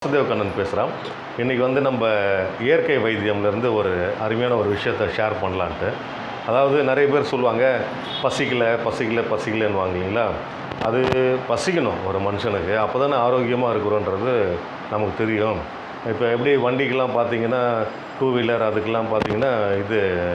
வாசுதேவ கண்ணன் பேசுகிறோம் இன்றைக்கி வந்து நம்ம இயற்கை வைத்தியம்லேருந்து ஒரு அருமையான ஒரு விஷயத்தை ஷேர் பண்ணலான்ட்டு அதாவது நிறைய பேர் சொல்லுவாங்க பசிக்கல பசிக்கல பசிக்கலன்னுவாங்க இல்லைங்களா அது பசிக்கணும் ஒரு மனுஷனுக்கு அப்போ தானே ஆரோக்கியமாக இருக்கிறோன்றது நமக்கு தெரியும் இப்போ எப்படி வண்டிக்கெலாம் பார்த்தீங்கன்னா டூ வீலர் அதுக்கெலாம் பார்த்தீங்கன்னா இது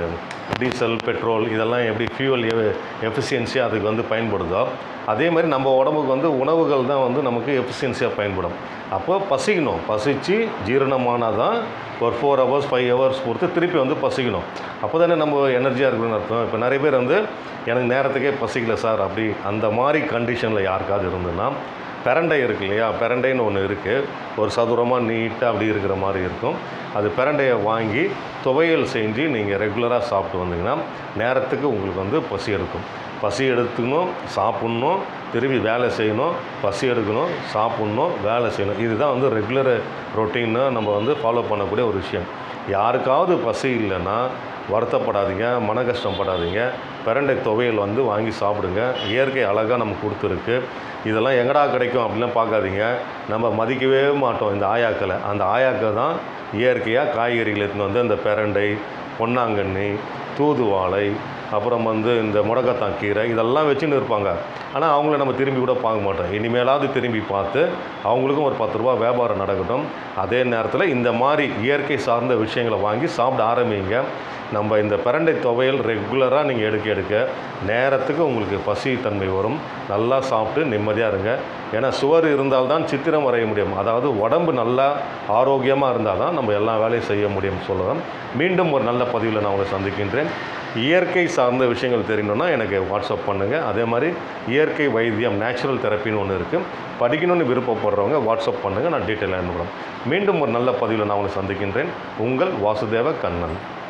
டீசல் பெட்ரோல் இதெல்லாம் எப்படி ஃபியூவல் எஃபிஷியன்சியாக அதுக்கு வந்து பயன்படுதோ அதே மாதிரி நம்ம உடம்புக்கு வந்து உணவுகள் தான் வந்து நமக்கு எஃபிஷியன்சியாக பயன்படும் அப்போ பசிக்கணும் பசித்து ஜீரணமானால் தான் ஒரு ஃபோர் ஹவர்ஸ் ஃபைவ் ஹவர்ஸ் பொறுத்து திருப்பி வந்து பசிக்கணும் அப்போ தானே நம்ம எனர்ஜியாக இருக்கணும்னு அர்த்தம் இப்போ நிறைய பேர் வந்து எனக்கு நேரத்துக்கே பசிக்கல சார் அப்படி அந்த மாதிரி கண்டிஷனில் யாருக்காவது இருந்ததுன்னா பிரண்டை இருக்கு இல்லையா பிரண்டைன்னு ஒன்று இருக்குது ஒரு சதுரமாக நீட்டாக அப்படி இருக்கிற மாதிரி இருக்கும் அது பிரண்டையை வாங்கி துவையல் செஞ்சு நீங்கள் ரெகுலராக சாப்பிட்டு வந்தீங்கன்னா நேரத்துக்கு உங்களுக்கு வந்து பசி எடுக்கும் பசி எடுத்துக்கணும் சாப்பிட்ணும் திரும்பி வேலை செய்யணும் பசி எடுக்கணும் சாப்பிட்ணும் வேலை செய்யணும் இதுதான் வந்து ரெகுலர் ரொட்டீனாக நம்ம வந்து ஃபாலோ பண்ணக்கூடிய ஒரு விஷயம் யாருக்காவது பசி இல்லைன்னா வருத்தப்படாதீங்க மன கஷ்டப்படாதீங்க பிரண்டை துவையல் வந்து வாங்கி சாப்பிடுங்க இயற்கை அழகாக நமக்கு கொடுத்துருக்கு இதெல்லாம் எங்கடா கிடைக்கும் அப்படிலாம் பார்க்காதீங்க நம்ம மதிக்கவே மாட்டோம் இந்த ஆயாக்களை அந்த ஆயாக்கள் தான் இயற்கையாக காய்கறிகள் எடுத்துன்னு வந்து இந்த பிரண்டை பொன்னாங்கண்ணி தூதுவாழை அப்புறம் வந்து இந்த முடக்கத்தான் கீரை இதெல்லாம் வச்சுன்னு இருப்பாங்க ஆனால் அவங்கள நம்ம திரும்பி கூட பார்க்க மாட்டோம் இனிமேலாவது திரும்பி பார்த்து அவங்களுக்கும் ஒரு பத்து ரூபா வியாபாரம் நடக்கட்டும் அதே நேரத்தில் இந்த மாதிரி இயற்கை சார்ந்த விஷயங்களை வாங்கி சாப்பிட ஆரம்பிங்க நம்ம இந்த பிரண்டை துவையல் ரெகுலராக நீங்கள் எடுக்க எடுக்க நேரத்துக்கு உங்களுக்கு பசி தன்மை வரும் நல்லா சாப்பிட்டு நிம்மதியாக இருங்க ஏன்னா சுவர் இருந்தால்தான் சித்திரம் வரைய முடியும் அதாவது உடம்பு நல்லா ஆரோக்கியமாக இருந்தால் தான் நம்ம எல்லா வேலையும் செய்ய முடியும் சொல்லலாம் மீண்டும் ஒரு நல்ல பதிவில் நான் உங்களை சந்திக்கின்றேன் இயற்கை சார்ந்த விஷயங்கள் தெரியணும்னா எனக்கு வாட்ஸ்அப் பண்ணுங்கள் அதே மாதிரி இயற்கை வைத்தியம் நேச்சுரல் தெரப்பின்னு ஒன்று இருக்குது படிக்கணும்னு விருப்பப்படுறவங்க வாட்ஸ்அப் பண்ணுங்கள் நான் டீட்டெயிலாக அனுப்புகிறேன் மீண்டும் ஒரு நல்ல பதிவில் நான் உங்களை சந்திக்கின்றேன் உங்கள் வாசுதேவ கண்ணன்